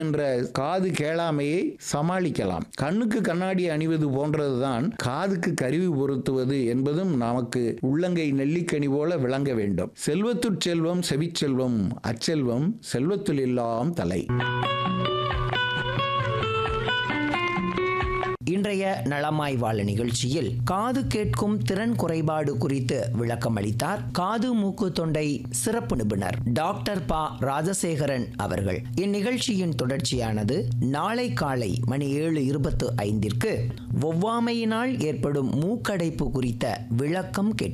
என்ற காது கேளாமையை சமாளிக்கலாம் கண்ணுக்கு கண்ணாடி அணிவது போன்றதுதான் காதுக்கு கருவி பொருத்துவது என்பதும் நமக்கு உள்ளங்கை நெல்லிக்கனி போல விளங்க வேண்டும் செல்வத்துட் செல்வம் செவிச்செல்வம் அச்செல்வம் செல்வத்துள் எல்லாம் தலை இன்றைய நலமாய் வாழ நிகழ்ச்சியில் காது கேட்கும் திறன் குறைபாடு குறித்து விளக்கம் அளித்தார் காது மூக்கு தொண்டை சிறப்பு நிபுணர் டாக்டர் பா ராஜசேகரன் அவர்கள் இந்நிகழ்ச்சியின் தொடர்ச்சியானது நாளை காலை மணி ஏழு இருபத்து ஐந்திற்கு ஒவ்வாமையினால் ஏற்படும் மூக்கடைப்பு குறித்த விளக்கம் கேட்க